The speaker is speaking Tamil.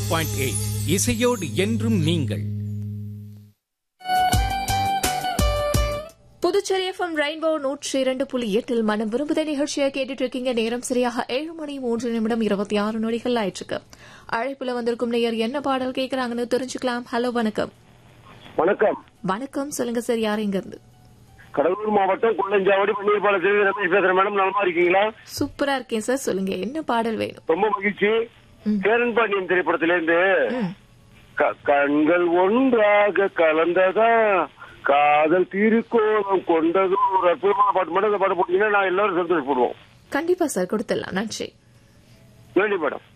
பாயிண்ட் எயிட் இசையோடு என்றும் நீங்கள் புதுச்சேரி எஃப்எம் ரெயின்போ நூற்றி இரண்டு புள்ளி எட்டில் மனம் விரும்புத நிகழ்ச்சியை கேட்டுட்டு இருக்கீங்க நேரம் சரியாக ஏழு மணி மூன்று நிமிடம் இருபத்தி ஆறு நொடிகள் ஆயிற்றுக்கு அழைப்புல வந்திருக்கும் நேயர் என்ன பாடல் கேட்கறாங்கன்னு தெரிஞ்சுக்கலாம் ஹலோ வணக்கம் வணக்கம் வணக்கம் சொல்லுங்க சார் யார் இங்க இருந்து கடலூர் மாவட்டம் குள்ளஞ்சாவடி பன்னீர்பாலத்தில் ரமேஷ் பேசுறேன் மேடம் நலமா இருக்கீங்களா சூப்பரா இருக்கேன் சார் சொல்லுங்க என்ன பாடல் வேணும் ரொம்ப மகிழ்ச்சி ம். சேரன் பாண்டியன் திரைப்படத்திலிருந்து ம். க- கண்கள் ஒன்றாக கலந்ததா காதல் திருக்கோலம் கொண்டது ஒரு அற்புதமான பாட்டு மேடம் இந்த பாட்டு போட்டீங்கன்னா நான் எல்லாரும் சந்தோஷப்படுவோம் கண்டிப்பா சார் கொடுத்துடலாம் நன்றி வேண்டி மேடம்